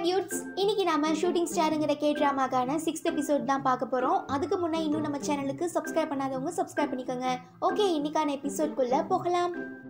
Dudes இன்னைக்கு நாம shooting ஸ்டாருங்கிற கே ட்ராமாக்கான சிக்ஸ்த் எபிசோட் தான் பார்க்க போறோம் அதுக்கு முன்னே இன்னும் நம்ம சேனலுக்கு சப்ஸ்கிரைப் பண்ணாதவங்க சப்ஸ்கிரைப் பண்ணிக்கோங்க ஓகே இன்னைக்கான எபிசோட்குள்ள போகலாம்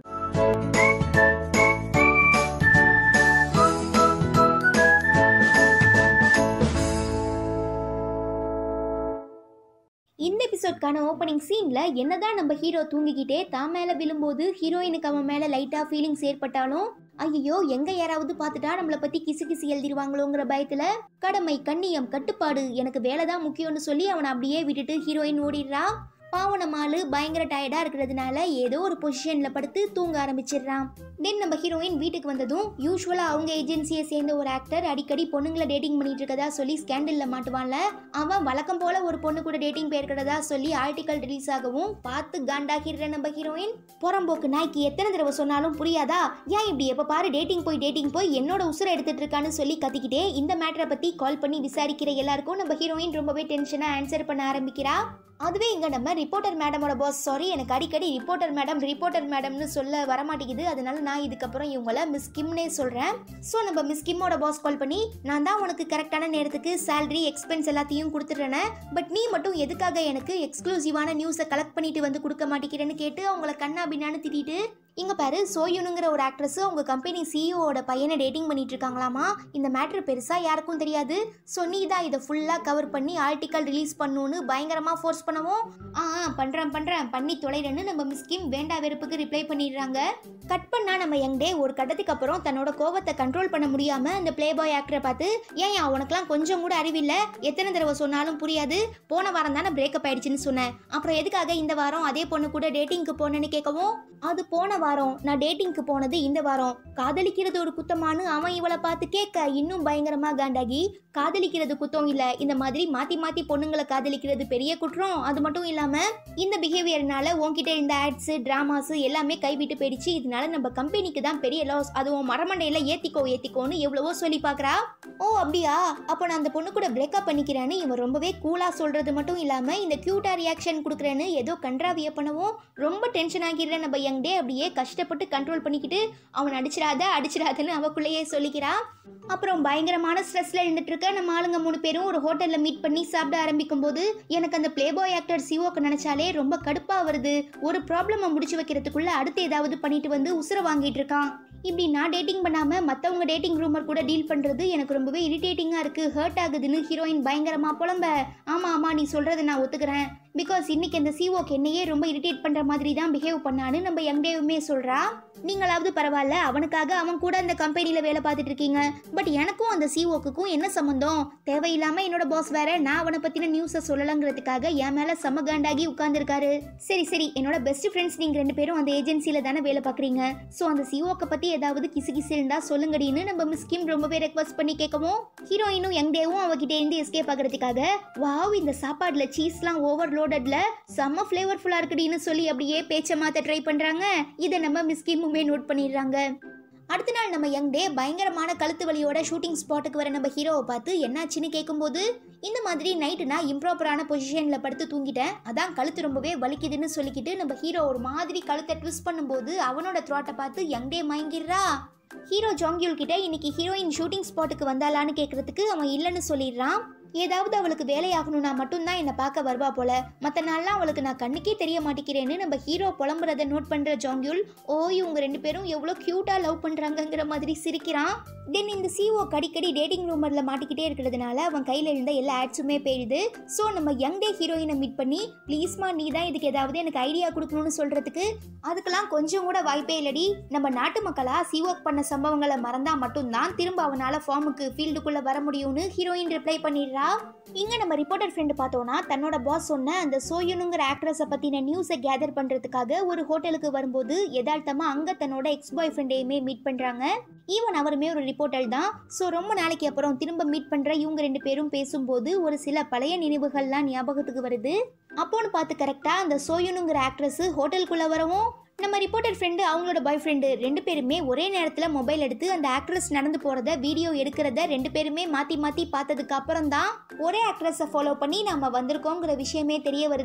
இந்த எபிசோட்கான ஓப்பனிங் சீன்ல என்னதான் நம்ம ஹீரோ தூங்கிக்கிட்டே தான் மேல விழும்போது ஹீரோயினுக்கு அவன் மேல லைட்டா ஃபீலிங்ஸ் ஏற்பட்டாலும் ஐயோ எங்க யாராவது பார்த்துட்டா நம்மளை பத்தி கிசு கிசு எழுதிருவாங்களோங்கிற பயத்துல கடமை கண்ணியம் கட்டுப்பாடு எனக்கு வேலை தான் முக்கியம்னு சொல்லி அவனை அப்படியே விட்டுட்டு ஹீரோயின் ஓடிடுறா பாவன மாலு பயங்கர டயர்டா இருக்கிறதுனால ஏதோ ஒரு பொசிஷன்ல படுத்து தூங்க ஆரம்பிச்சிடுறான் தென் நம்ம ஹீரோயின் வீட்டுக்கு வந்ததும் யூஸ்வலா அவங்க ஏஜென்சியை சேர்ந்த ஒரு ஆக்டர் அடிக்கடி பொண்ணுங்களை டேட்டிங் பண்ணிட்டு இருக்கதா சொல்லி ஸ்கேண்டல்ல மாட்டுவான்ல அவன் வழக்கம் போல ஒரு பொண்ணு கூட டேட்டிங் போயிருக்கிறதா சொல்லி ஆர்டிக்கல் ரிலீஸ் ஆகவும் பார்த்து காண்டாகிடுற நம்ம ஹீரோயின் புறம்போக்கு நாய்க்கு எத்தனை தடவை சொன்னாலும் புரியாதா ஏன் இப்படி எப்ப பாரு டேட்டிங் போய் டேட்டிங் போய் என்னோட உசுரை எடுத்துட்டு இருக்கான்னு சொல்லி கத்திக்கிட்டே இந்த மேட்டரை பத்தி கால் பண்ணி விசாரிக்கிற எல்லாருக்கும் நம்ம ஹீரோயின் ரொம்பவே டென்ஷனா ஆன்சர் பண்ண ஆரம்பிக்கிறா அதுவே இங்க நம்ம ரிப்போர்ட்டர் மேடமோட பாஸ் சாரி எனக்கு அடிக்கடி ரிப்போர்ட்டர் மேடம் ரிப்போர்ட்டர் மேடம்னு சொல்ல வரமாட்டேங்குது அதனால நான் இதுக்கப்புறம் இவங்கள மிஸ் கிம்னே சொல்றேன் ஸோ நம்ம மிஸ் கிம்மோட பாஸ் கால் பண்ணி நான் தான் உனக்கு கரெக்டான நேரத்துக்கு சேலரி எக்ஸ்பென்ஸ் எல்லாத்தையும் கொடுத்துட்றேனே பட் நீ மட்டும் எதுக்காக எனக்கு எக்ஸ்க்ளூசிவான நியூஸை கலெக்ட் பண்ணிட்டு வந்து கொடுக்க மாட்டேங்கிறேன்னு கேட்டு அவங்கள கண்ணா பின்னான்னு திட்டிட்டு இங்க பாரு சோயுனுங்கிற ஒரு ஆக்ட்ரஸ் உங்க கம்பெனி சிஇஓட பையனை டேட்டிங் பண்ணிட்டு இருக்காங்களாமா இந்த மேட்ரு பெருசா யாருக்கும் தெரியாது ஸோ நீ தான் இதை ஃபுல்லா கவர் பண்ணி ஆர்டிக்கல் ரிலீஸ் பண்ணுன்னு பயங்கரமா ஃபோர்ஸ் பண்ணவும் ஆ ஆ, பண்றேன் பண்றேன் பண்ணி தொலைறேன்னு நம்ம மிஸ்கிம் வேண்டா வெறுப்புக்கு ரிப்ளை பண்ணிடுறாங்க கட் பண்ணா நம்ம யங் டே ஒரு கட்டத்துக்கு அப்புறம் தன்னோட கோவத்தை கண்ட்ரோல் பண்ண முடியாம அந்த பிளே பாய் ஆக்டரை பார்த்து ஏன் உனக்குலாம் கொஞ்சம் கூட அறிவில்ல எத்தனை தடவை சொன்னாலும் புரியாது போன வாரம் தானே பிரேக்கப் ஆயிடுச்சுன்னு சொன்னேன் அப்புறம் எதுக்காக இந்த வாரம் அதே பொண்ணு கூட டேட்டிங்க்கு போனேன்னு கேட்கவும் அது போன வாரம் நான் டேட்டிங்க்கு போனது இந்த வாரம் காதலிக்கிறது ஒரு குத்தமானு அவன் இவளை பார்த்து கேட்க இன்னும் பயங்கரமா காண்டாகி காதலிக்கிறது குத்தம் இல்ல இந்த மாதிரி மாத்தி மாத்தி பொண்ணுங்களை காதலிக்கிறது பெரிய குற்றம் அது மட்டும் இல்லாம இந்த பிஹேவியர்னால உன்கிட்ட இந்த ஆட்ஸ் டிராமாஸ் எல்லாமே கைவிட்டு போயிடுச்சு இதனால நம்ம கம்பெனிக்கு தான் பெரிய லாஸ் அதுவும் மரமண்டையில ஏத்திக்கோ ஏத்திக்கோன்னு எவ்வளவோ சொல்லி பாக்குறா ஓ அப்படியா அப்போ நான் அந்த பொண்ணு கூட பிரேக்கப் பண்ணிக்கிறேன்னு இவன் ரொம்பவே கூலா சொல்றது மட்டும் இல்லாம இந்த கியூட்டா ரியாக்ஷன் கொடுக்குறேன்னு ஏதோ கன்றாவிய பண்ணவும் ரொம்ப டென்ஷன் ஆகிடுற நம்ம யங் டே அப்படியே கஷ்டப்பட்டு கண்ட்ரோல் பண்ணிக்கிட்டு அவன் அடிச்சிடாத அடிச்சிடாதன்னு அவக்குள்ளேயே சொல்லிக்கிறா அப்புறம் பயங்கரமான ஸ்ட்ரெஸ்ல இருந்துட்டு இருக்க நம்ம ஆளுங்க மூணு பேரும் ஒரு ஹோட்டல்ல மீட் பண்ணி சாப்பிட ஆரம்பிக்கும் போது எனக்கு அந்த பிளே பாய் ஆக்டர் சிவோக்கு நினைச்சாலே ரொம்ப கடுப்பா வருது ஒரு ப்ராப்ளமை முடிச்சு வைக்கிறதுக்குள்ள அடுத்து ஏதாவது பண்ணிட்டு வந்து உசுர வாங்கிட்டு இருக்கான் இப்படி நான் டேட்டிங் பண்ணாம மத்தவங்க டேட்டிங் ரூமர் கூட டீல் பண்றது எனக்கு ரொம்பவே இரிட்டேட்டிங்கா இருக்கு ஹர்ட் ஆகுதுன்னு ஹீரோயின் பயங்கரமா புலம்ப ஆமா ஆமா நீ சொல்றதை நான் ஒத்துக்கிறேன் பிகாஸ் இன்னைக்கு அந்த சிஓக்கு என்னையே ரொம்ப இரிட்டேட் பண்ற மாதிரி தான் பிஹேவ் பண்ணான்னு நம்ம யங் டேவுமே சொல்றா நீங்களாவது பரவாயில்ல அவனுக்காக அவன் கூட அந்த கம்பெனில வேலை பார்த்துட்டு இருக்கீங்க பட் எனக்கும் அந்த சிஓக்குக்கும் என்ன சம்மந்தம் தேவையில்லாம என்னோட பாஸ் வேற நான் அவனை பத்தின நியூஸை சொல்லலங்கிறதுக்காக என் மேல செம காண்டாகி உட்கார்ந்துருக்காரு சரி சரி என்னோட பெஸ்ட் ஃப்ரெண்ட்ஸ் நீங்க ரெண்டு பேரும் அந்த ஏஜென்சில தானே வேலை பார்க்குறீங்க ஸோ அந்த சிஓக்க பத்தி ஏதாவது கிசு கிசு இருந்தா சொல்லுங்கடின்னு நம்ம மிஸ் கிம் ரொம்பவே ரெக்வஸ்ட் பண்ணி கேட்கவும் ஹீரோயினும் யங் டேவும் அவகிட்ட இருந்து எஸ்கேப் ஆகிறதுக்காக வாவ் இந்த சாப்பாடுல சீஸ்லாம் ஓவர்லோடட்ல செம்ம ஃப்ளேவர்ஃபுல்லா இருக்குடின்னு சொல்லி அப்படியே பேச்ச மாத்த ட்ரை பண்றாங்க இதை நம்ம மிஸ் கிம்முமே நோட் பண்ணிடுறாங்க அடுத்த நாள் நம்ம யங் டே பயங்கரமான கழுத்து வலியோட ஷூட்டிங் ஸ்பாட்டுக்கு வர நம்ம ஹீரோவை பார்த்து என்னாச்சுன்னு கேட்கும்போது இந்த மாதிரி நைட்டு நான் இம்ப்ராப்பரான பொசிஷனில் படுத்து தூங்கிட்டேன் அதான் கழுத்து ரொம்பவே வலிக்குதுன்னு சொல்லிக்கிட்டு நம்ம ஹீரோ ஒரு மாதிரி கழுத்தை ட்விஸ்ட் பண்ணும்போது அவனோட த்ராட்டை பார்த்து யங் டே மயங்கிடுறா ஹீரோ ஜாங்கியூல் கிட்ட இன்னைக்கு ஹீரோயின் ஷூட்டிங் ஸ்பாட்டுக்கு வந்தாளான்னு கேட்கறதுக்கு அவன் இல்லைன்னு சொல்லிடுறான் ஏதாவது அவளுக்கு வேலையாகணும்னா மட்டும்தான் என்னை பார்க்க வருவா போல மற்ற நாள்லாம் அவளுக்கு நான் கண்ணுக்கே தெரிய மாட்டேங்கிறேன்னு நம்ம ஹீரோ புலம்புறத நோட் பண்ற ஜாங்கியூல் ஓ இவங்க ரெண்டு பேரும் எவ்வளோ க்யூட்டா லவ் பண்றாங்கங்கிற மாதிரி சிரிக்கிறான் தென் இந்த சிஓ அடிக்கடி டேட்டிங் ரூமர்ல மாட்டிக்கிட்டே இருக்கிறதுனால அவன் கையில இருந்த எல்லா ஆட்ஸுமே போயிடுது ஸோ நம்ம யங் டே ஹீரோயினை மீட் பண்ணி ப்ளீஸ்மா நீ தான் இதுக்கு ஏதாவது எனக்கு ஐடியா கொடுக்கணும்னு சொல்றதுக்கு அதுக்கெல்லாம் கொஞ்சம் கூட வாய்ப்பே இல்லடி நம்ம நாட்டு மக்களா சிஓக் பண்ண சம்பவங்களை மறந்தா மட்டும்தான் திரும்ப அவனால ஃபார்முக்கு ஃபீல்டுக்குள்ள வர முடியும்னு ஹீரோயின் ரிப்ளை பண்ணிடுறா இங்க நம்ம ரிப்போர்ட்டர் ஃப்ரெண்டு பார்த்தோம்னா தன்னோட பாஸ் சொன்ன அந்த சோயுனுங்கிற ஆக்ட்ரஸை பத்தின நியூஸை கேதர் பண்றதுக்காக ஒரு ஹோட்டலுக்கு வரும்போது யதார்த்தமா அங்க தன்னோட எக்ஸ் பாய் ஃப்ரெண்டையுமே மீட் பண்றாங்க ஈவன் அவருமே ஒரு ரிப்போர்ட்டர் தான் ஸோ ரொம்ப நாளைக்கு அப்புறம் திரும்ப மீட் பண்ற இவங்க ரெண்டு பேரும் பேசும்போது ஒரு சில பழைய நினைவுகள்லாம் ஞாபகத்துக்கு வருது அப்போன்னு பார்த்து கரெக்டா அந்த சோயுனுங்கிற ஆக்ட்ரஸ் ஹோட்டலுக்குள்ள வரவும் நம்ம ரிப்போர்ட்டர் ஃப்ரெண்டு அவங்களோட பாய் ஃப்ரெண்டு ரெண்டு பேருமே ஒரே நேரத்தில் மொபைல் எடுத்து அந்த ஆக்ட்ரஸ் நடந்து போகிறத வீடியோ எடுக்கிறத ரெண்டு பேருமே மாற்றி மாற்றி பார்த்ததுக்கு அப்புறம் தான் ஒரே ஆக்ட்ரஸை ஃபாலோ பண்ணி நம்ம வந்திருக்கோங்கிற விஷயமே தெரிய வருது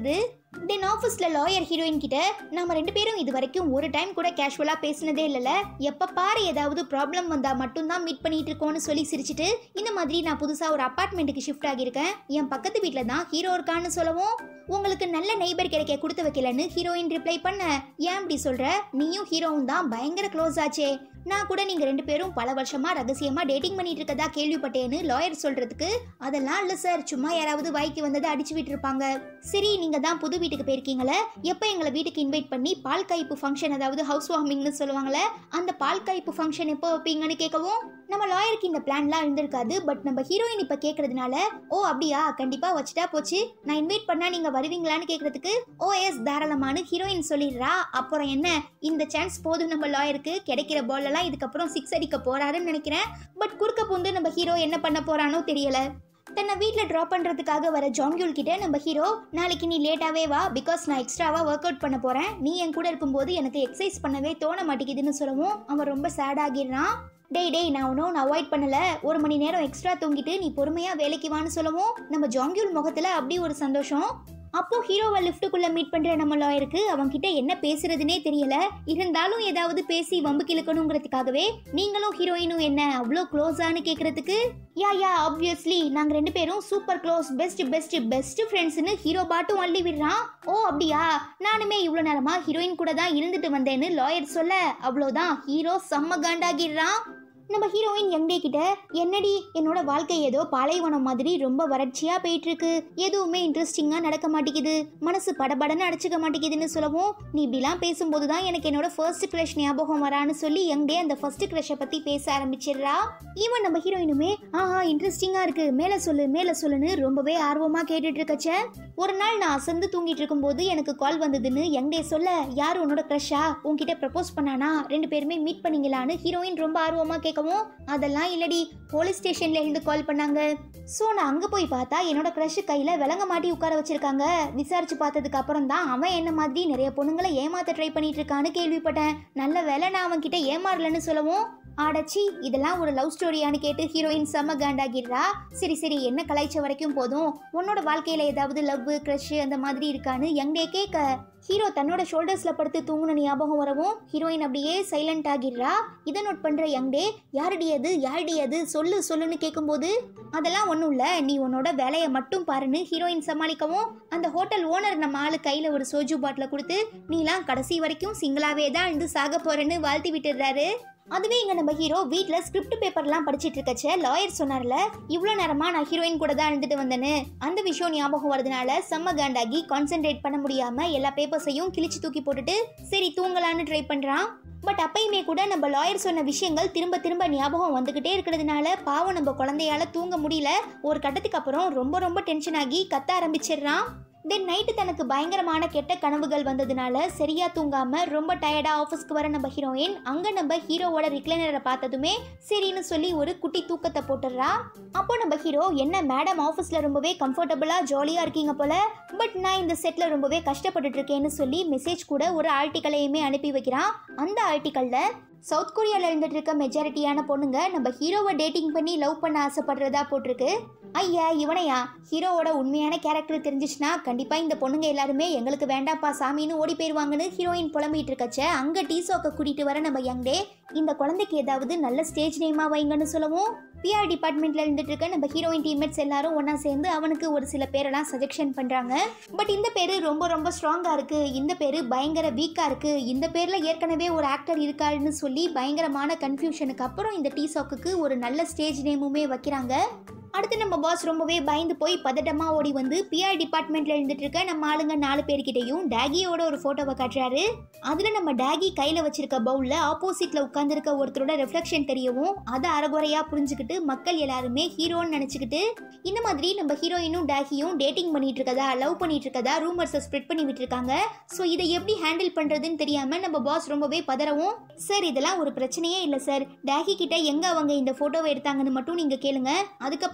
தென் ஆஃபீஸில் லாயர் ஹீரோயின் கிட்ட நம்ம ரெண்டு பேரும் இது வரைக்கும் ஒரு டைம் கூட கேஷுவலாக பேசினதே இல்லைல்ல எப்போ பாரு ஏதாவது ப்ராப்ளம் வந்தால் மட்டும்தான் மீட் பண்ணிட்டு இருக்கோன்னு சொல்லி சிரிச்சிட்டு இந்த மாதிரி நான் புதுசாக ஒரு அப்பார்ட்மெண்ட்டுக்கு ஷிஃப்ட் ஆகியிருக்கேன் என் பக்கத்து வீட்டில் தான் ஹீரோ இருக்கான்னு சொல்லவும் உங்களுக்கு நல்ல நெய்பர் கிடைக்க கொடுத்து வைக்கலன்னு ஹீரோயின் ரிப்ளை பண்ண ஏன் இப்படி சொல்ற நீயும் ஹீரோவும் தான் பயங்கர க்ளோஸ் ஆச்சே நான் கூட நீங்க ரெண்டு பேரும் பல வருஷமா ரகசியமா டேட்டிங் பண்ணிட்டு இருக்கதா கேள்விப்பட்டேன்னு லாயர் சொல்றதுக்கு அதெல்லாம் இல்ல சார் சும்மா யாராவது வாய்க்கு வந்ததை அடிச்சு விட்டு இருப்பாங்க சரி நீங்க தான் புது வீட்டுக்கு போயிருக்கீங்களே எப்போ எங்களை வீட்டுக்கு இன்வைட் பண்ணி பால் காய்ப்பு ஃபங்க்ஷன் அதாவது ஹவுஸ் வார்மிங்னு சொல்லுவாங்களே அந்த பால் காய்ப்பு ஃபங்க்ஷன் எப்போ வைப்பீங்கன்னு கேட்கவும் நம்ம லாயருக்கு இந்த பிளான்லாம் இருந்திருக்காது பட் நம்ம ஹீரோயின் இப்போ கேட்கறதுனால ஓ அப்படியா கண்டிப்பா வச்சுட்டா போச்சு நான் இன்வைட் பண்ணா நீங்க வருவீங்களான்னு கேட்கறதுக்கு ஓ எஸ் தாராளமானு ஹீரோயின் சொல்லிடுறா அப்புறம் என்ன இந்த சான்ஸ் போதும் நம்ம லாயருக்கு கிடைக்கிற பால் எல்லாம் இதுக்கப்புறம் சிக்ஸ் அடிக்க போறாருன்னு நினைக்கிறேன் பட் குறுக்க பூந்து நம்ம ஹீரோ என்ன பண்ண போறானோ தெரியல தன்னை வீட்டில் ட்ராப் பண்ணுறதுக்காக வர ஜாங்கியூல் கிட்ட நம்ம ஹீரோ நாளைக்கு நீ லேட்டாகவே வா பிகாஸ் நான் எக்ஸ்ட்ராவாக ஒர்க் அவுட் பண்ண போகிறேன் நீ என் கூட இருக்கும்போது எனக்கு எக்ஸசைஸ் பண்ணவே தோண மாட்டேங்குதுன்னு சொல்லவும் அவன் ரொம்ப சேட் ஆகிடுறான் டேய் டேய் நான் ஒன்றும் நான் அவாய்ட் பண்ணல ஒரு மணி நேரம் எக்ஸ்ட்ரா தூங்கிட்டு நீ பொறுமையா வேலைக்கு வான்னு சொல்லவும் நம்ம ஜாங்கியூல் முகத்துல அப்படி ஒரு சந்தோஷம் அப்போ ஹீரோவை லிஃப்ட்டுக்குள்ள மீட் பண்ற நம்ம லாயருக்கு அவன்கிட்ட என்ன பேசுறதுனே தெரியல இருந்தாலும் ஏதாவது பேசி வம்பு கிழக்கணுங்கிறதுக்காகவே நீங்களும் ஹீரோயினும் என்ன அவ்வளோ க்ளோஸானு கேட்கறதுக்கு யா யா ஆப்வியஸ்லி நாங்க ரெண்டு பேரும் super close best best best ஃப்ரெண்ட்ஸ்னு ஹீரோ பாட்டும் அள்ளி விடுறான் ஓ அப்படியா நானுமே இவ்வளோ நேரமா ஹீரோயின் கூட தான் இருந்துட்டு வந்தேன்னு லாயர் சொல்ல அவ்வளோதான் ஹீரோ செம்ம காண்டாகிடுறான் நம்ம ஹீரோயின் யங்டே கிட்ட என்னடி என்னோட வாழ்க்கை ஏதோ பாலைவனம் மாதிரி ரொம்ப வறட்சியா போயிட்டு இருக்கு எதுவுமே இன்ட்ரெஸ்டிங்கா நடக்க மாட்டேங்குது மனசு படபடன்னு அடைச்சிக்க மாட்டேங்குதுன்னு சொல்லவும் நீ இப்படிலாம் பேசும்போது தான் எனக்கு என்னோட ஃபர்ஸ்ட் கிரஷ் ஞாபகம் வரான்னு சொல்லி யங்டே அந்த ஃபர்ஸ்ட் கிரஷை பத்தி பேச ஆரம்பிச்சிடுறா ஈவன் நம்ம ஹீரோயினுமே ஆஹா இன்ட்ரெஸ்டிங்கா இருக்கு மேல சொல்லு மேல சொல்லுன்னு ரொம்பவே ஆர்வமா கேட்டுட்டு இருக்கச்ச ஒரு நாள் நான் அசந்து தூங்கிட்டு இருக்கும்போது எனக்கு கால் வந்ததுன்னு யங்டே சொல்ல யார் உன்னோட க்ரஷா உன்கிட்ட ப்ரப்போஸ் பண்ணானா ரெண்டு பேருமே மீட் பண்ணீங்களான்னு ஹீரோயின் ரொம்ப ஆர்வமா கேட்கவும் அதெல்லாம் இல்லடி போலீஸ் ஸ்டேஷன்ல இருந்து கால் பண்ணாங்க ஸோ நான் அங்கே போய் பார்த்தா என்னோட க்ரஷ் கையில் விலங்க மாட்டி உட்கார வச்சிருக்காங்க விசாரிச்சு பார்த்ததுக்கு அப்புறம் தான் அவன் என்ன மாதிரி நிறைய பொண்ணுங்களை ஏமாத்த ட்ரை பண்ணிட்டு இருக்கான்னு கேள்விப்பட்டேன் நல்ல வேலை நான் அவன் கிட்ட ஏமாறலன்னு சொல்லவும் ஆடச்சி இதெல்லாம் ஒரு லவ் ஸ்டோரியான்னு கேட்டு ஹீரோயின் செம்ம காண்டாகிடுறா சரி சரி என்ன கலாய்ச்ச வரைக்கும் போதும் உன்னோட வாழ்க்கையில ஏதாவது லவ் க்ரஷ் அந்த மாதிரி இருக்கான்னு யங்டே கேட்க ஹீரோ தன்னோட ஷோல்டர்ஸ்ல படுத்து தூங்குன ஞாபகம் வரவும் ஹீரோயின் அப்படியே சைலண்ட் ஆகிடுறா இதை நோட் பண்ற யங்டே யாரடி அது யாரடி அது சொல்லு சொல்லுன்னு கேட்கும்போது அதெல்லாம் ஒன்றும் இல்லை நீ உன்னோட வேலையை மட்டும் பாருன்னு ஹீரோயின் சமாளிக்கவும் அந்த ஹோட்டல் ஓனர் நம்ம ஆளு கையில் ஒரு சோஜு பாட்டிலை கொடுத்து நீலாம் கடைசி வரைக்கும் சிங்கிளாவே தான் இருந்து சாக போறேன்னு வாழ்த்தி விட்டுடுறாரு அதுவே இங்க நம்ம ஹீரோ வீட்டில் ஸ்கிரிப்ட் பேப்பர்லாம் படிச்சிட்டு இருக்கச்ச லாயர் சொன்னார்ல இவ்வளோ நேரமா நான் ஹீரோயின் கூட தான் இருந்துட்டு வந்தேன்னு அந்த விஷயம் ஞாபகம் வரதுனால செம்ம காண்டாகி கான்சென்ட்ரேட் பண்ண முடியாம எல்லா பேப்பர்ஸையும் கிழிச்சு தூக்கி போட்டுட்டு சரி தூங்கலான்னு ட்ரை பண்றான் பட் அப்பயுமே கூட நம்ம லாயர் சொன்ன விஷயங்கள் திரும்ப திரும்ப ஞாபகம் வந்துகிட்டே இருக்கிறதுனால பாவம் நம்ம குழந்தையால தூங்க முடியல ஒரு கட்டத்துக்கு அப்புறம் ரொம்ப ரொம்ப டென்ஷன் ஆகி கத்த ஆரம்பிச்சிடுறான் தென் நைட்டு தனக்கு பயங்கரமான கெட்ட கனவுகள் வந்ததுனால சரியா தூங்காம ரொம்ப டயர்டா ஆஃபீஸ்க்கு வர நம்ம ஹீரோயின் அங்க நம்ம ஹீரோவோட ரிக்ளைனரை பார்த்ததுமே சரின்னு சொல்லி ஒரு குட்டி தூக்கத்தை போட்டுடுறா அப்போ நம்ம ஹீரோ என்ன மேடம் ஆஃபீஸ்ல ரொம்பவே கம்ஃபர்டபுளா ஜாலியா இருக்கீங்க போல பட் நான் இந்த செட்ல ரொம்பவே கஷ்டப்பட்டுட்டு இருக்கேன்னு சொல்லி மெசேஜ் கூட ஒரு ஆர்டிக்கலையுமே அனுப்பி வைக்கிறான் அந்த ஆர்டிக்கல்ல சவுத் கொரியால இருந்துட்டு இருக்க மெஜாரிட்டியான பொண்ணுங்க நம்ம ஹீரோவை டேட்டிங் பண்ணி லவ் பண்ண ஆசைப்படுறதா போட்டிருக்கு ஐயா இவனையா ஹீரோவோட உண்மையான கேரக்டர் தெரிஞ்சிச்சுன்னா கண்டிப்பா இந்த பொண்ணுங்க எல்லாருமே எங்களுக்கு வேண்டாப்பா சாமின்னு ஓடி போயிருவாங்கன்னு ஹீரோயின் புலம்பிட்டு இருக்கச்ச அங்க டீசோக்க கூட்டிட்டு வர நம்ம யங்டே இந்த குழந்தைக்கு ஏதாவது நல்ல ஸ்டேஜ் நேமா வைங்கன்னு சொல்லவும் பிஆர் டிபார்ட்மெண்ட்ல இருந்துட்டு இருக்க நம்ம ஹீரோயின் டீம்மேட்ஸ் எல்லாரும் ஒண்ணா சேர்ந்து அவனுக்கு ஒரு சில பேரெல்லாம் சஜெக்ஷன் பண்றாங்க பட் இந்த பேரு ரொம்ப ரொம்ப ஸ்ட்ராங்கா இருக்கு இந்த பேரு பயங்கர வீக்கா இருக்கு இந்த பேர்ல ஏற்கனவே ஒரு ஆக்டர் இருக்காருன்னு சொல்லி பயங்கரமான கன்ஃபியூஷனுக்கு அப்புறம் இந்த டீசாக்குக்கு ஒரு நல்ல ஸ்டேஜ் நேமுமே வைக்கிறாங்க அடுத்து நம்ம பாஸ் ரொம்பவே பயந்து போய் பதட்டமா ஓடி வந்து பிஆர் டிபார்ட்மெண்ட்ல இருந்துட்டு இருக்க நம்ம ஆளுங்க நாலு பேர்கிட்டயும் டேகியோட ஒரு போட்டோவை காட்டுறாரு அதுல நம்ம டேகி கையில வச்சிருக்க பவுல்ல ஆப்போசிட்ல உட்கார்ந்திருக்க ஒருத்தரோட ரிஃப்ளெக்ஷன் தெரியவும் அதை அறகுறையா புரிஞ்சுக்கிட்டு மக்கள் எல்லாருமே ஹீரோன்னு நினைச்சுக்கிட்டு இந்த மாதிரி நம்ம ஹீரோயினும் டேகியும் டேட்டிங் பண்ணிட்டு இருக்கதா லவ் பண்ணிட்டு இருக்கதா ரூமர்ஸை ஸ்ப்ரெட் பண்ணி விட்டுருக்காங்க ஸோ இதை எப்படி ஹேண்டில் பண்றதுன்னு தெரியாம நம்ம பாஸ் ரொம்பவே பதறவும் சார் இதெல்லாம் ஒரு பிரச்சனையே இல்லை சார் டேகி கிட்ட எங்க அவங்க இந்த போட்டோவை எடுத்தாங்கன்னு மட்டும் நீங்க கேளுங்க அதுக்கப்புறம்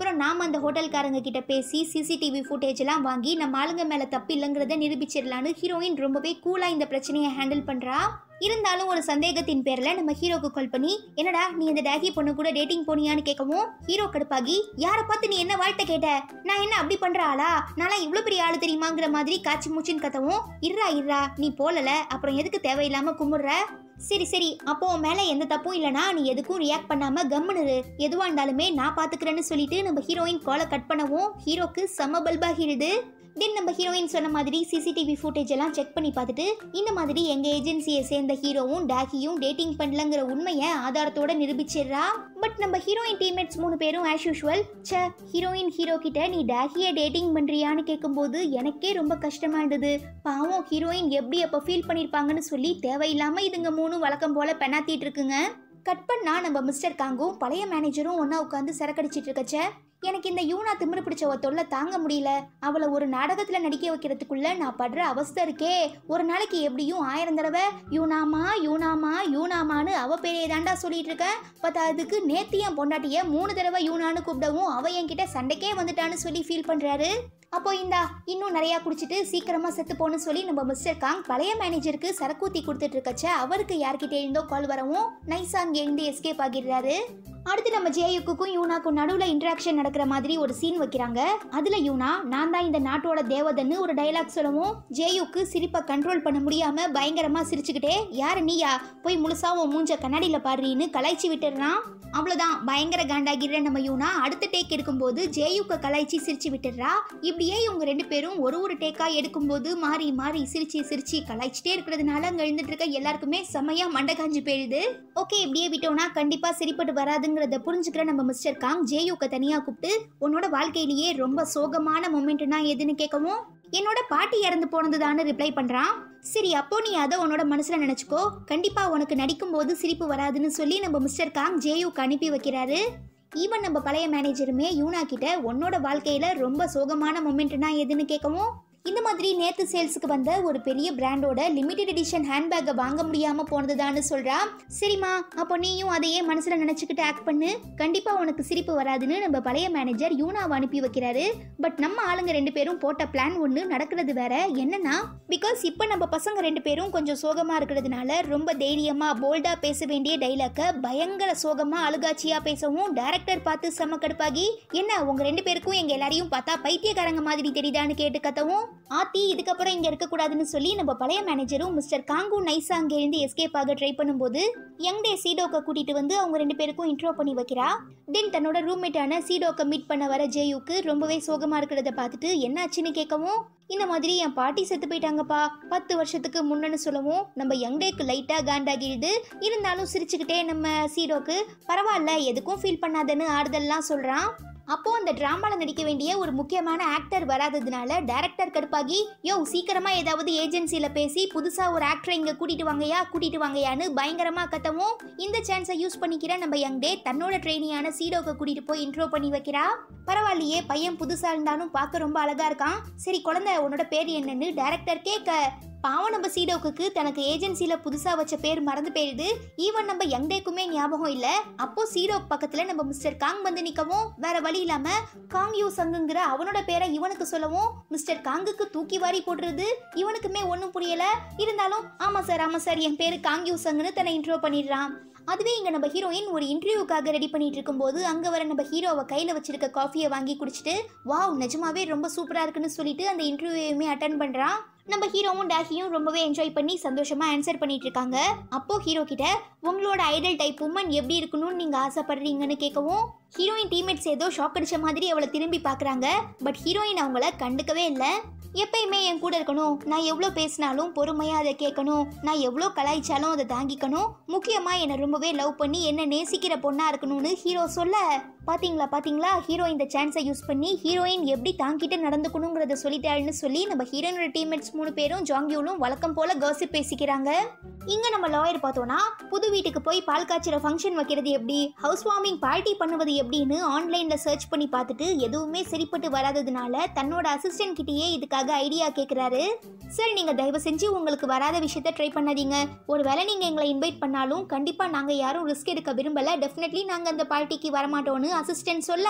அதுக்கப்புறம் நாம அந்த ஹோட்டல்காரங்க கிட்ட பேசி சிசிடிவி ஃபுட்டேஜ் எல்லாம் வாங்கி நம்ம ஆளுங்க மேல தப்பு இல்லைங்கிறத நிரூபிச்சிடலான்னு ஹீரோயின் ரொம்பவே கூலா இந்த பிரச்சனையை ஹேண்டில் பண்றா இருந்தாலும் ஒரு சந்தேகத்தின் பேர்ல நம்ம ஹீரோக்கு கால் பண்ணி என்னடா நீ இந்த டேகி பொண்ணு கூட டேட்டிங் போனியான்னு கேட்கவும் ஹீரோ கடுப்பாகி யாரை பார்த்து நீ என்ன வாழ்த்த கேட்ட நான் என்ன அப்படி பண்ற ஆளா நான் இவ்வளவு பெரிய ஆளு தெரியுமாங்கிற மாதிரி காய்ச்சி மூச்சின்னு கத்தவும் இருறா இருறா நீ போலல அப்புறம் எதுக்கு தேவையில்லாம கும்பிடுற சரி சரி அப்போ உன் மேல எந்த தப்பும் இல்லனா நீ எதுக்கும் ரியாக்ட் பண்ணாம கம்முனு இரு. எதுவா இருந்தாலுமே நான் பாத்துக்கிறேன்னு சொல்லிட்டு நம்ம ஹீரோயின் காலை கட் பண்ணவும் ஹீரோக்கு செம பல்பாகிடுது தென் நம்ம ஹீரோயின் சொன்ன மாதிரி சிசிடிவி ஃபுட்டேஜ் எல்லாம் செக் பண்ணி பார்த்துட்டு இந்த மாதிரி எங்க ஏஜென்சியை சேர்ந்த ஹீரோவும் டாக்கியும் டேட்டிங் பண்ணலங்கிற உண்மையை ஆதாரத்தோட நிரூபிச்சிடுறா பட் நம்ம ஹீரோயின் டீம்மேட்ஸ் மூணு பேரும் ஆஸ் யூஷுவல் ச்சே ஹீரோயின் ஹீரோ கிட்ட நீ டாக்கியை டேட்டிங் பண்றியான்னு கேட்கும்போது எனக்கே ரொம்ப கஷ்டமா இருந்தது பாவம் ஹீரோயின் எப்படி அப்போ ஃபீல் பண்ணியிருப்பாங்கன்னு சொல்லி தேவையில்லாம இதுங்க மூணும் வழக்கம் போல பெண்ணாத்திட்டு இருக்குங்க கட் பண்ணா நம்ம மிஸ்டர் காங்கும் பழைய மேனேஜரும் ஒன்றா உட்காந்து சரக்கடிச்சிட்டு இருக்கச்ச எனக்கு இந்த யூனா திமிரு பிடிச்சவ தொல்லை தாங்க முடியல அவளை ஒரு நாடகத்தில் நடிக்க வைக்கிறதுக்குள்ள நான் படுற அவஸ்தை இருக்கே ஒரு நாளைக்கு எப்படியும் ஆயிரம் தடவை யூனாமா யூனாமா யூனாமான்னு அவ பேரையே தாண்டா சொல்லிட்டு இருக்கேன் பத்தாவதுக்கு நேத்து என் பொண்டாட்டிய மூணு தடவை யூனான்னு கூப்பிடவும் அவ என்கிட்ட சண்டைக்கே வந்துட்டான்னு சொல்லி ஃபீல் பண்றாரு அப்போ இந்தா இன்னும் நிறைய குடிச்சிட்டு சீக்கிரமா செத்து போன்னு சொல்லி நம்ம மிஸ்டர் காங் பழைய மேனேஜருக்கு சரக்கூத்தி கொடுத்துட்டு இருக்கச்ச அவருக்கு யார்கிட்ட இருந்தோ கால் வரவும் நைஸா அங்கே இருந்து எஸ்கேப் ஆகிடுறாரு அடுத்து நம்ம ஜேயுக்கும் யூனாக்கும் நடுவில் இன்ட்ராக்ஷன் நடக்கிற மாதிரி ஒரு சீன் வைக்கிறாங்க அதில் யூனா நான் தான் இந்த நாட்டோட தேவதன்னு ஒரு டைலாக் சொல்லவும் ஜேயுக்கு சிரிப்பை கண்ட்ரோல் பண்ண முடியாமல் பயங்கரமாக சிரிச்சுக்கிட்டே யார் நீயா போய் முழுசா உன் மூஞ்ச கண்ணாடியில் பாடுறீன்னு கலாய்ச்சி விட்டுடுறான் அவ்வளோதான் பயங்கர காண்டாகிற நம்ம யூனா அடுத்த டேக் எடுக்கும்போது ஜேயுக்க கலாய்ச்சி சிரிச்சு விட்டுடுறா இப்படியே இவங்க ரெண்டு பேரும் ஒரு ஒரு டேக்கா எடுக்கும்போது மாறி மாறி சிரிச்சு சிரிச்சு கலாய்ச்சிட்டே இருக்கிறதுனால அங்கே எழுந்துட்டு இருக்க எல்லாருக்குமே செம்மையா மண்டை காஞ்சு போயிடுது ஓகே இப்படியே விட்டோம்னா கண்டிப்பா சரிப்பட்டு வராதுங்கிறத புரிஞ்சுக்கிற நம்ம மிஸ்டர் காங் ஜேயுக்க தனியா கூப்பிட்டு உன்னோட வாழ்க்கையிலேயே ரொம்ப சோகமான மொமெண்ட்னா எதுன்னு கேட்கவும் என்னோட பாட்டி இறந்து போனதுதான்னு ரிப்ளை பண்றான் சரி அப்போ நீ அதை உன்னோட மனசுல நினைச்சுக்கோ கண்டிப்பா உனக்கு நடிக்கும் போது சிரிப்பு வராதுன்னு சொல்லி நம்ம மிஸ்டர் காங் ஜேயுக்கு அனுப்பி வைக்கிறாரு ஈவன் நம்ம பழைய மேனேஜருமே யூனா கிட்ட உன்னோட வாழ்க்கையில ரொம்ப சோகமான மொமெண்ட்னா எதுன்னு கேட்கவும் இந்த மாதிரி நேத்து சேல்ஸுக்கு வந்த ஒரு பெரிய பிராண்டோட லிமிடெட் எடிஷன் ஹேண்ட்பேக்கை வாங்க முடியாம போனதுதான்னு சொல்றா சரிம்மா அப்போ நீயும் அதையே மனசுல நினைச்சுக்கிட்டு ஆக்ட் பண்ணு கண்டிப்பா உனக்கு சிரிப்பு வராதுன்னு நம்ம பழைய மேனேஜர் யூனாவை அனுப்பி வைக்கிறாரு பட் நம்ம ஆளுங்க ரெண்டு பேரும் போட்ட பிளான் ஒன்று நடக்கிறது வேற என்னன்னா பிகாஸ் இப்போ நம்ம பசங்க ரெண்டு பேரும் கொஞ்சம் சோகமா இருக்கிறதுனால ரொம்ப தைரியமா போல்டா பேச வேண்டிய டைலாக்கை பயங்கர சோகமா அழுகாட்சியா பேசவும் டைரக்டர் பார்த்து செம கடுப்பாகி என்ன உங்க ரெண்டு பேருக்கும் எங்க எல்லாரையும் பார்த்தா பைத்தியக்காரங்க மாதிரி தெரியுதான்னு கேட்டு கத்தவும் ஆத்தி இதுக்கப்புறம் இங்க இருக்கக்கூடாதுன்னு சொல்லி நம்ம பழைய மேனேஜரும் மிஸ்டர் காங்கு நைஸா அங்க இருந்து எஸ்கேப் ஆக ட்ரை பண்ணும்போது யங் டே சீடோக்க கூட்டிட்டு வந்து அவங்க ரெண்டு பேருக்கும் இன்ட்ரோ பண்ணி வைக்கிறா தென் தன்னோட ரூம்மேட்டான சீடோக்க மீட் பண்ண வர ஜேயுக்கு ரொம்பவே சோகமா இருக்கிறத பார்த்துட்டு என்னாச்சுன்னு கேட்கவும் இந்த மாதிரி என் பாட்டி செத்து போயிட்டாங்கப்பா பத்து வருஷத்துக்கு முன்னன்னு சொல்லவும் நம்ம யங் டேக்கு லைட்டா காண்டாகிடுது இருந்தாலும் சிரிச்சுக்கிட்டே நம்ம சீடோக்கு பரவாயில்ல எதுக்கும் ஃபீல் பண்ணாதன்னு ஆறுதல்லாம் சொல்றான் அப்போ அந்த டிராமால நடிக்க வேண்டிய ஒரு முக்கியமான ஆக்டர் வராததுனால டைரக்டர் கடுப்பாகி யோ சீக்கிரமா ஏதாவது ஏஜென்சில பேசி புதுசா ஒரு ஆக்டரை இங்க கூட்டிட்டு வாங்கயா கூட்டிட்டு வாங்கயான்னு பயங்கரமா கத்தவும் இந்த சான்ஸை யூஸ் பண்ணிக்கிற நம்ம யங் டே தன்னோட ட்ரெயினியான சீடோக்கு கூட்டிட்டு போய் இன்ட்ரோ பண்ணி வைக்கிறா பரவாயில்லையே பையன் புதுசா இருந்தாலும் பார்க்க ரொம்ப அழகா இருக்கான் சரி குழந்தை உன்னோட பேர் என்னன்னு டைரக்டர் கேட்க பாவம் நம்ம சீடோக்கு தனக்கு ஏஜென்சில புதுசா வச்ச பேர் மறந்து போயிடுது ஈவன் நம்ம யங் டேக்குமே ஞாபகம் இல்ல அப்போ சீடோக் பக்கத்துல நம்ம மிஸ்டர் காங் வந்து நிக்கவும் வேற வழி இல்லாம காங் யூ சங்குங்கிற அவனோட பேரை இவனுக்கு சொல்லவும் மிஸ்டர் காங்குக்கு தூக்கி வாரி போட்டுருது இவனுக்குமே ஒன்றும் புரியல இருந்தாலும் ஆமா சார் ஆமா சார் என் பேரு காங் யூ சங்குன்னு தன்னை இன்ட்ரோ பண்ணிடுறான் அதுவே இங்க நம்ம ஹீரோயின் ஒரு இன்டர்வியூக்காக ரெடி பண்ணிட்டு இருக்கும்போது அங்க வர நம்ம ஹீரோவை கையில வச்சிருக்க காஃபியை வாங்கி குடிச்சிட்டு வாவ் நிஜமாவே ரொம்ப சூப்பரா இருக்குன்னு சொல்லிட்டு அந்த இன்டர்வியூவையுமே அட்டன் பண்றான் நம்ம ஹீரோவும் டாகியும் ரொம்பவே என்ஜாய் பண்ணி சந்தோஷமா ஆன்சர் பண்ணிட்டு இருக்காங்க அப்போ ஹீரோ கிட்ட உங்களோட ஐடல் டைப் உமன் எப்படி இருக்கணும்னு நீங்க ஆசைப்படுறீங்கன்னு கேட்கவும் ஹீரோயின் டீம்மேட்ஸ் ஏதோ ஷாக் அடிச்ச மாதிரி அவளை திரும்பி பார்க்கறாங்க பட் ஹீரோயின் அவங்கள கண்டுக்கவே இல்லை எப்பயுமே என் கூட இருக்கணும் நான் எவ்வளோ பேசினாலும் பொறுமையாக அதை கேட்கணும் நான் எவ்வளோ கலாய்ச்சாலும் அதை தாங்கிக்கணும் முக்கியமாக என்னை ரொம்பவே லவ் பண்ணி என்னை நேசிக்கிற பொண்ணாக இருக்கணும்னு ஹீரோ சொல்ல பாத்தீங்களா பாத்தீங்களா ஹீரோ இந்த சான்ஸை யூஸ் பண்ணி ஹீரோயின் எப்படி தாங்கிட்டு நடந்துக்கணுங்கிறத சொல்லிட்டாள்னு சொல்லி நம்ம ஹீரோயினோட டீம்மேட்ஸ் மூணு பேரும் ஜாங்கியூலும் வழக்கம் போல காசிப் பேசிக்கிறாங்க இங்க நம்ம லாயர் பார்த்தோம்னா புது வீட்டுக்கு போய் பால் காய்ச்சிற ஃபங்க்ஷன் வைக்கிறது எப்படி ஹவுஸ் வார்மிங் பார்ட்டி பண்ணுவது எப்படின்னு ஆன்லைன்ல சர்ச் பண்ணி பார்த்துட்டு எதுவுமே சரிப்பட்டு வராததுனால தன்னோட அசிஸ்டன்ட் கிட்டேயே இதுக்காக ஐடியா கேட்குறாரு சரி நீங்க தயவு செஞ்சு உங்களுக்கு வராத விஷயத்த ட்ரை பண்ணாதீங்க ஒருவேளை நீங்க எங்களை இன்வைட் பண்ணாலும் கண்டிப்பா நாங்க யாரும் ரிஸ்க் எடுக்க விரும்பல டெஃபினெட்லி நாங்க அந்த பார்ட்டிக்கு வரமாட்டோம்னு அசிஸ்டன்ட் சொல்ல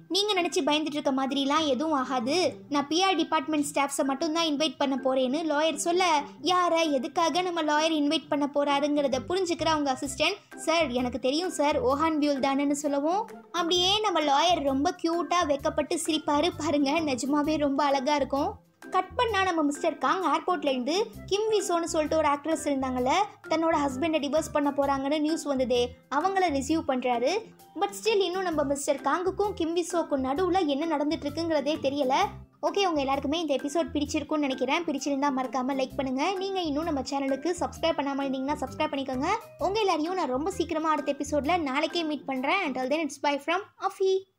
நீங்க நினைச்சு பயந்துட்டு இருக்க மாதிரிலாம் எதுவும் ஆகாது நான் பிஆர் டிபார்ட்மெண்ட் ஸ்டாஃப்ஸை மட்டும் தான் இன்வைட் பண்ண போறேன்னு லாயர் சொல்ல யாரை எதுக்காக நம்ம லாயர் இன்வைட் பண்ண போறாருங்கிறத புரிஞ்சுக்கிற அவங்க அசிஸ்டன்ட் சார் எனக்கு தெரியும் சார் ஓஹான் வியூல் தானேன்னு சொல்லவும் அப்படியே நம்ம லாயர் ரொம்ப க்யூட்டா வெக்கப்பட்டு சிரிப்பாரு பாருங்க நிஜமாவே ரொம்ப அழகா இருக்கும் கட் பண்ணா நம்ம மிஸ்டர் காங் ஏர்போர்ட்ல இருந்து கிம் விசோன்னு சொல்லிட்டு ஒரு ஆக்ட்ரஸ் இருந்தாங்கல்ல தன்னோட ஹஸ்பண்டை டிவோர்ஸ் பண்ண போறாங்கன்னு நியூஸ் வந்ததே அவங்கள ரிசீவ் பண்றாரு பட் ஸ்டில் இன்னும் நம்ம மிஸ்டர் காங்குக்கும் கிம் விசோக்கும் நடுவில் என்ன நடந்துட்டு இருக்குங்கிறதே தெரியல ஓகே உங்க எல்லாருக்குமே இந்த எபிசோட் பிடிச்சிருக்கும்னு நினைக்கிறேன் பிடிச்சிருந்தா மறக்காம லைக் பண்ணுங்க நீங்க இன்னும் நம்ம சேனலுக்கு சப்ஸ்கிரைப் பண்ணாம இருந்தீங்கன்னா சப்ஸ்கிரைப் பண்ணிக்கோங்க உங்க எல்லாரையும் நான் ரொம்ப சீக்கிரமா அடுத்த எபிசோட்ல நாளைக்கே மீட் பண்றேன் and then it's bye from அஃபி